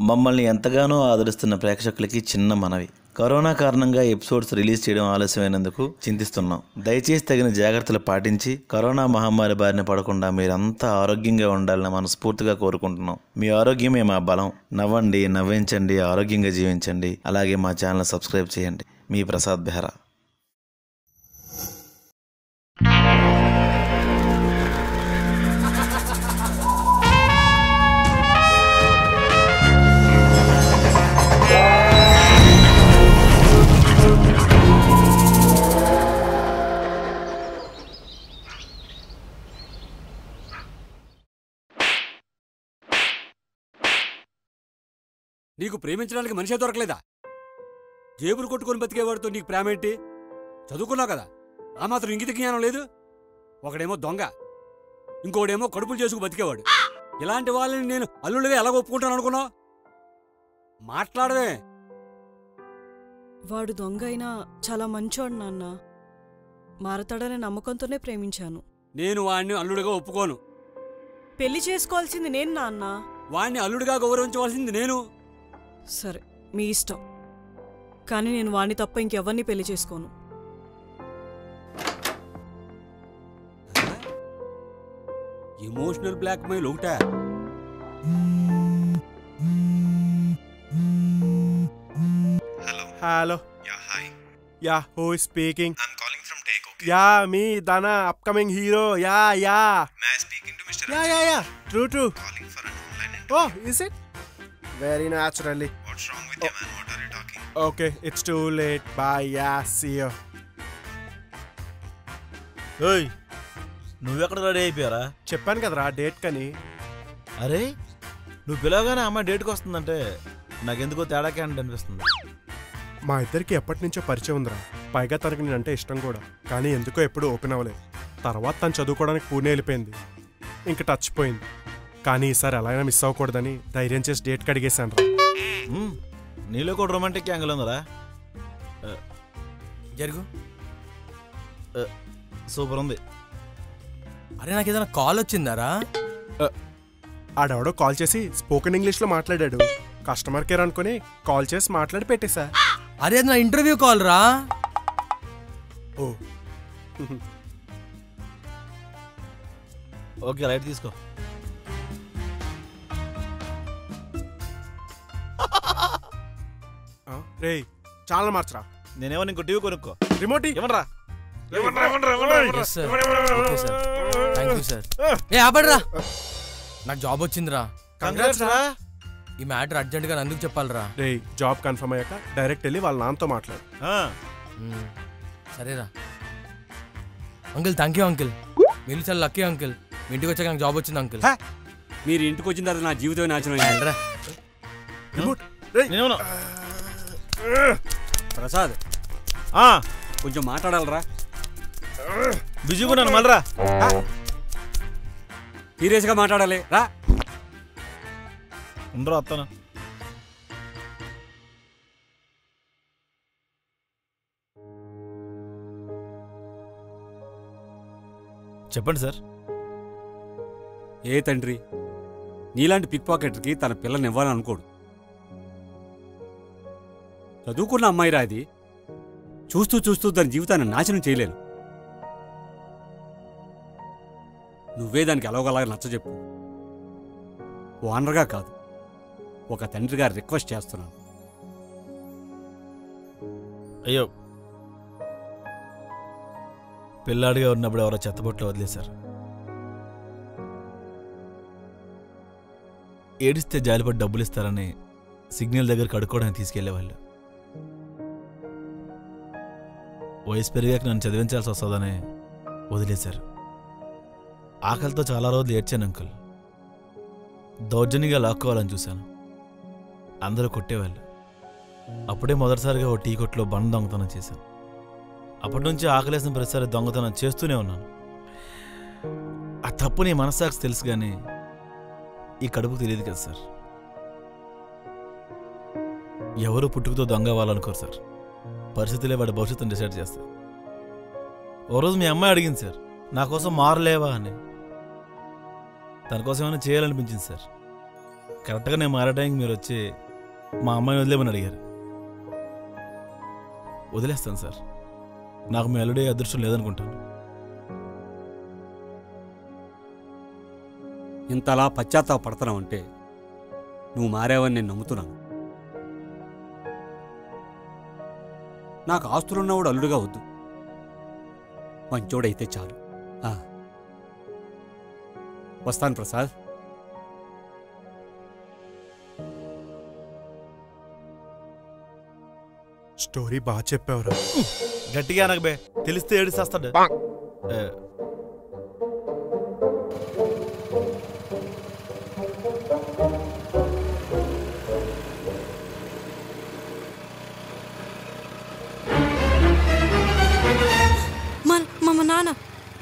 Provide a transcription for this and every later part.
మమ్మల్ని ఎంతగానో ఆదరిస్తున్న ప్రేక్షకులకి చిన్న మనవి కరోనా కారణంగా ఎపిసోడ్స్ రిలీజ్ చేయడం ఆలస్యమైనందుకు చింతిస్తున్నాం దయచేసి తగిన జాగ్రత్తలు పాటించి కరోనా మహమ్మారి బారిన పడకుండా మీరంతా ఆరోగ్యంగా ఉండాలని మనస్ఫూర్తిగా కోరుకుంటున్నాం మీ ఆరోగ్యమే మా బలం నవ్వండి నవ్వించండి ఆరోగ్యంగా జీవించండి అలాగే మా ఛానల్ సబ్స్క్రైబ్ చేయండి మీ ప్రసాద్ బెహ్రా నీకు ప్రేమించడానికి మనిషే దొరకలేదా జేబులు కొట్టుకొని బతికేవాడితో నీకు ప్రేమ ఏంటి చదువుకున్నావు కదా ఆ మాత్రం ఇంగిత జ్ఞానం లేదు ఒకడేమో దొంగ ఇంకోడేమో కడుపులు చేసుకు బతికేవాడు ఇలాంటి వాళ్ళని నేను అల్లుళ్ళుగా ఎలా ఒప్పుకుంటాను అనుకున్నావు మాట్లాడవే వాడు దొంగ అయినా చాలా మంచోడు నాన్న మారతాడనే నమ్మకంతోనే ప్రేమించాను నేను వాణ్ణి అల్లుడిగా ఒప్పుకోను పెళ్లి చేసుకోవాల్సింది నేను నాన్న వాణ్ణి అల్లుడిగా గౌరవించవలసింది నేను సరే మీ ఇష్టం కానీ నేను వాణ్ణి తప్ప ఇంకెవరిని పెళ్లి చేసుకోను ఎమోషనల్ బ్లాక్మెయిల్ ఒకటే Hello. Yeah, hi. Yeah, who is speaking? I'm calling from Take, okay? Yeah, me, Dana, upcoming hero. Yeah, yeah. May I speaking to Mr. Yeah, Rajat? yeah, yeah. True, true. Calling for an online interview. Oh, is it? Very naturally. What's wrong with you, man? What are you talking? Okay, it's too late. Bye. Yeah, see you. ఓయ్ నువ్వెక్కడ ready అయిపోయారా చెప్పాను కదరా date కని అరే నువ్వు పిలవగానే అమ్మాయి డేట్కి వస్తుందంటే నాకెందుకో తేడా క్యాండ్ అనిపిస్తుంది మా ఇద్దరికి ఎప్పటి నుంచో పరిచయం ఉందిరా పైగా తనకి నేనంటే ఇష్టం కూడా కానీ ఎందుకో ఎప్పుడు ఓపెన్ అవ్వలేదు తర్వాత తను చదువుకోవడానికి పూణే వెళ్ళిపోయింది ఇంక టచ్ పోయింది కానీ ఈసారి ఎలా అయినా మిస్ అవ్వకూడదని ధైర్యం చేసి డేట్ కడిగేశాను రా మ్మ్. నీలో కూడా రొమాంటిక్ యాంగిల్ ఉందరా జరుగు సూపర్ ఉంది అరే నాకు ఏదైనా కాల్ వచ్చిందారా ఆడెవడో కాల్ చేసి స్పోకెన్ ఇంగ్లీష్లో మాట్లాడాడు కస్టమర్ కేర్ అనుకుని కాల్ చేసి మాట్లాడి పెట్టేశా అరే అది నా ఇంటర్వ్యూ కాల్ రా ఓ ఓకే రైట్ తీసుకో రే చాలా మార్చరా నేనేమో ఇంకో టీవీ కొనుక్కో రిమోట్ ఏమనరా yes sir okay sir thank you sir ఏ ఆపడరా నాకు జాబ్ వచ్చిందిరా కంగ్రాట్స్ రా ఈ మ్యాటర్ అర్జెంట్గా అందుకు చెప్పాలిరా రే జాబ్ కన్ఫర్మ్ అయ్యాక డైరెక్ట్ వెళ్ళి వాళ్ళ నాన్నతో మాట్లాడు ఆ, మ్మ్. సరేరా అంకిల్ థ్యాంక్ యూ అంకిల్ మీరు చాలా లక్కీ అంకిల్ మీ ఇంటికి వచ్చాక నాకు జాబ్ వచ్చింది అంకిల్ హే. మీరు ఇంటికి వచ్చిన తర్వాత నా జీవితం నాశనం అయింది. రా రిమోట్ రే నేనేమన్నా ప్రసాద్ ఆ, కొంచెం మాట్లాడాలరా బిజీగా ఉన్నాను మళ్ళరా సీరియస్గా మాట్లాడాలి రా ఉండరా వస్తాను చెప్పండి సార్ ఏ తండ్రి నీలాంటి పిక్ పాకెట్కి తన పిల్లని ఇవ్వాలని అనుకోడు చదువుకున్న అమ్మాయిరా అది చూస్తూ చూస్తూ దాని జీవితాన్ని నాశనం చేయలేను నువ్వే దానికి ఎలాగోలా నచ్చజెప్పు ఓనర్గా కాదు ఒక తండ్రిగా రిక్వెస్ట్ చేస్తున్నాను అయ్యో పిల్లాడిగా ఉన్నప్పుడు ఎవరో చెత్తబొట్లో వదిలేశారు ఏడిస్తే జాలిపడి డబ్బులు ఇస్తారని సిగ్నల్ దగ్గర కడుక్కోవడానికి తీసుకెళ్లేవాళ్ళు వయసు పెరిగాక నన్ను చదివించాల్సి వస్తుందని వదిలేశారు ఆకలితో చాలా రోజులు ఏడ్చాను అంకుల్ దౌర్జన్యంగా లాక్కోవాలని చూశాను అందరూ కొట్టేవాళ్ళు అప్పుడే మొదటిసారిగా ఓ టీ కొట్లో బండ దొంగతనం చేశాను అప్పటి నుంచి ఆకలేసిన ప్రతిసారి దొంగతనం చేస్తూనే ఉన్నాను ఆ తప్పు నీ మనస్సాక్షి తెలుసు కానీ ఈ కడుపు తెలియదు కదా సార్ ఎవరు పుట్టుకతో దొంగ అవ్వాలనుకోరు సార్ పరిస్థితులే వాడి భవిష్యత్తును డిసైడ్ చేస్తారు ఓ రోజు మీ అమ్మాయి అడిగింది సార్ నా కోసం మారలేవా అని తన కోసం ఏమైనా చేయాలనిపించింది సార్ కరెక్ట్గా నేను మారే టైంకి మీరు వచ్చి మా అమ్మాయిని వదిలేమని అడిగారు వదిలేస్తాను సార్ నాకు మీ అల్లుడే అదృష్టం లేదనుకుంటాను ఇంతలా పశ్చాత్తాప పడుతున్నావు అంటే నువ్వు మారావని నేను నమ్ముతున్నాను నాకు ఆస్తులున్నవాడు అల్లుడుగా వద్దు మంచోడైతే చాలు ఆ. వస్తాను ప్రసాద్ స్టోరీ బాగా చెప్పావురా గట్టిగా అనకు బే తెలిస్తే ఏడిసేస్తాడు ఏ, మా మా మా నాన్న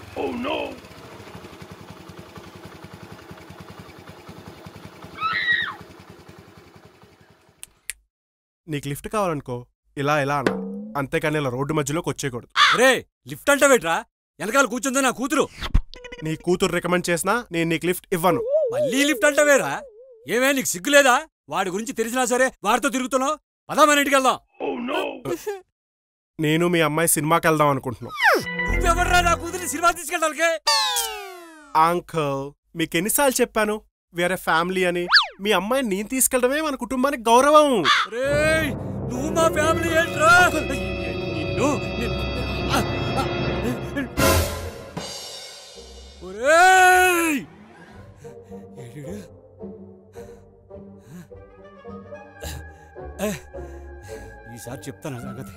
నీకు లిఫ్ట్ కావాలనుకో ఇలా ఇలా అనాలి అంతేకాని ఇలా రోడ్డు మధ్యలోకి వచ్చేయకూడదు రే లిఫ్ట్ అంటావేట్రా వెనకాల కూర్చుంది నా కూతురు నీ కూతురు రికమెండ్ చేసినా నేను నీకు లిఫ్ట్ ఇవ్వను మళ్ళీ లిఫ్ట్ అంటావేరా ఏమే నీకు సిగ్గులేదా వాడి గురించి తెలిసినా సరే వాడితో తిరుగుతున్నావు పదా మన ఇంటికి వెళ్దాం నేను మీ అమ్మాయి సినిమాకి వెళ్దాం అనుకుంటున్నాం నువ్వెవర్రా నా కూతురిని సినిమా తీసుకెళ్ళాలికే అంకల్ మీకు ఎన్నిసార్లు చెప్పాను వేరే ఫ్యామిలీ అని మీ అమ్మాయిని నేను తీసుకెళ్ళడమే మన కుటుంబానికి గౌరవం రేయ్ నువ్వు మా ఫ్యామిలీ ఏంట్రా నిన్ను నిన్ను- ఆ, ఆ. ఒరేయ్! ఏడీడు? ఏ, ఈసారి చెప్తాను ఆ సంగతి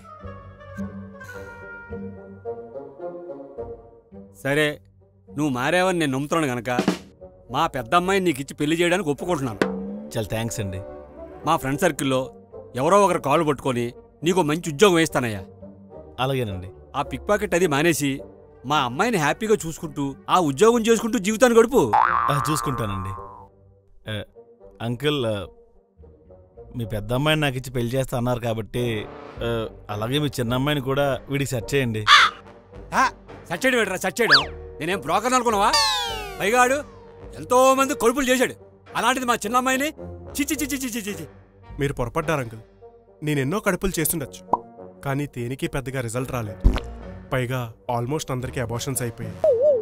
సరే నువ్వు మారావని నేను నమ్ముతున్నాను గనక మా పెద్దమ్మాయిని నీకు ఇచ్చి పెళ్లి చేయడానికి ఒప్పుకుంటున్నాను చాలా థ్యాంక్స్ అండి మా ఫ్రెండ్ సర్కిల్లో ఎవరో ఒకరు కాళ్ళు పట్టుకొని నీకు మంచి ఉద్యోగం వేస్తానయ్యా అలాగేనండి ఆ పిక్ పాకెట్ అది మానేసి మా అమ్మాయిని హ్యాపీగా చూసుకుంటూ ఆ ఉద్యోగం చేసుకుంటూ జీవితాన్ని గడుపు ఆ, చూసుకుంటానండి ఏ, అంకుల్ ఆ, మీ పెద్ద అమ్మాయిని నాకు ఇచ్చి పెళ్లి చేస్తా అన్నారు కాబట్టి ఆ, అలాగే మీ చిన్న అమ్మాయిని కూడా వీడికి సెట్ చేయండి సెట్ చేయడం ఏంట్రా సెట్ చేయడం నేనేం బ్రోకర్ అనుకున్నావా పైగాడు ఎంతో మంది కొడుపులు చేశాడు అలాంటిది మా చిన్న అమ్మాయిని చిచి చిచి చిచి చిచి మీరు పొరపడ్డారు అంకుల్ నేను ఎన్నో కడుపులు చేస్తుండొచ్చు కానీ దేనికి పెద్దగా రిజల్ట్ రాలేదు పైగా ఆల్మోస్ట్ అందరికీ అబార్షన్స్ అయిపోయాయి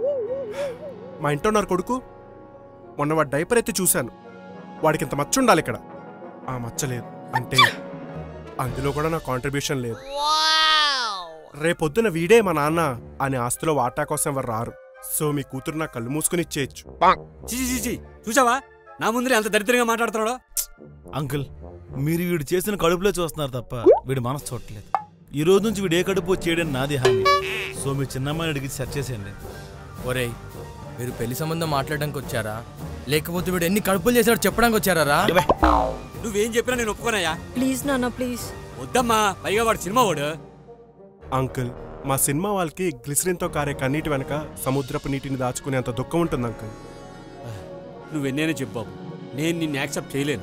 మా ఇంట్లో ఉన్నారు కొడుకు మొన్న వాడు డైపర్ ఎత్తి చూశాను వాడికి ఇంత మచ్చ ఉండాలి ఇక్కడ ఆ మచ్చ లేదు అంటే అందులో కూడా నా కాంట్రిబ్యూషన్ లేదు రేపొద్దున వీడే మా నాన్న అని ఆస్తిలో వాటా కోసం ఎవరు రారు సో మీ కూతురు నా కళ్ళు మూసుకుని ఇచ్చేయచ్చు చిచి చిచి చూసావా నా ముందరే అంత దరిద్రంగా మాట్లాడుతున్నాడు అంకుల్ మీరు వీడు చేసిన కడుపులో చూస్తున్నారు తప్ప వీడి మనసు చూడట్లేదు ఈ రోజు నుంచి వీడు ఏ కడుపు చేయడం నాది హామీ సో మీ చిన్న అమ్మాయిని అడిగి సెట్ చేసేయండి ఒరేయ్ మీరు పెళ్లి సంబంధం మాట్లాడడానికి వచ్చారా లేకపోతే వీడు ఎన్ని కడుపులు చేశాడో చెప్పడానికి వచ్చారా రా? నువ్వేం చెప్పినా నేను ఒప్పుకోనయ్యా ప్లీజ్ నాన్న ప్లీజ్ వద్దమ్మా పైగా వాడు సినిమా వాడు అంకుల్ మా సినిమా వాళ్ళకి గ్లిసరిన్తో కారే కన్నీటి వెనక సముద్రపు నీటిని దాచుకునేంత దుఃఖం ఉంటుంది అంకుల్ నువ్వెన్నైనా చెప్పు బాబు నేను నిన్ను యాక్సెప్ట్ చేయలేను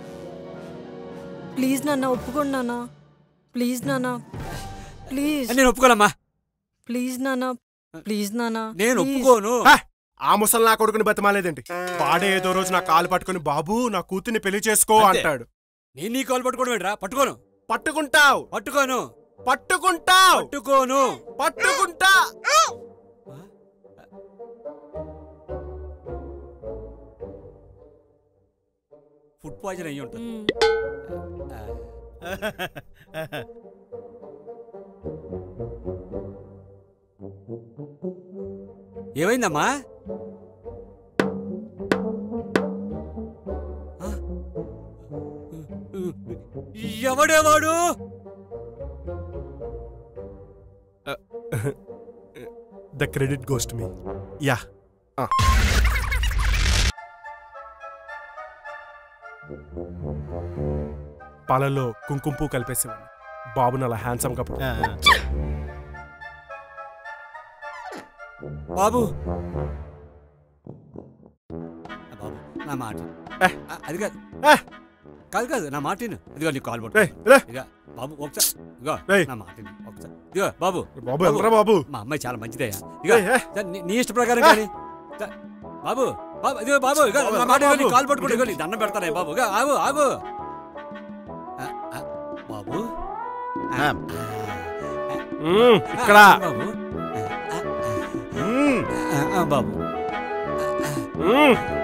ప్లీజ్ నాన్న ఒప్పుకోండి నాన్న ప్లీజ్ నాన్న ప్లీజ్ నేను ఒప్పుకోనమ్మా ప్లీజ్ నాన్న ప్లీజ్ నాన్న నేను ప్లీజ్. ఒప్పుకోను హ! ఆ ముసలి నా కొడుకుని బతిమాలేదండి వాడే ఏదో రోజు నా కాలు పట్టుకుని బాబు నా కూతుర్ని పెళ్లి చేసుకో అంతే. అంటాడు నేను నీ కాలు పట్టుకోవడం ఏంట్రా పట్టుకోను పట్టుకుంటావు పట్టుకోను పట్టుకుంటావు పట్టుకోను పట్టుకుంటా ఫుడ్ పాయిజన్ అయ్యి ఉంటుంది మ్మ్. ఏమైందమ్మా ఆ? ఎవడే వాడు ద క్రెడిట్ గోస్ట్ మీ యా పాలల్లో కుంకుమ పువ్వు కలిపేసేవాడిని బాబుని అలా హ్యాండ్సమ్ గా పుట్టు- ఆ, బాబు ఆ బాబు నా మాట ఏ. ఆ, అది కాదు ఏ. కాదు కాదు నా మాట విను. ఇదిగో నీ కాల్ పట్టు రేయ్, రే. ఇదిగో బాబు ఒకసారి ఇదిగో రేయ్. నా మాట విను. ఒకసారి ఇదిగో బాబు బాబు ఎంతరా బాబు మా అమ్మాయి చాలా మంచిదయ్యా ఇదిగో ఏయ్, ఏ. సరే, నీ- నీ ఇష్ట ప్రకారం ఏ. కానీ సరే, బాబు బాబు ఇదిగో బాబు ఇగో నా మాట విని కాలు పట్టుకుంటే ఇగో నీ దండం పెడతానే బాబు ఇగో ఆగు ఆగు ఆ, ఆ, బాబు ఆ, మ్మ్, ఇక్కడ ఆ, బాబు మ్మ్, ఆ, ఆ, బాబు మ్మ్.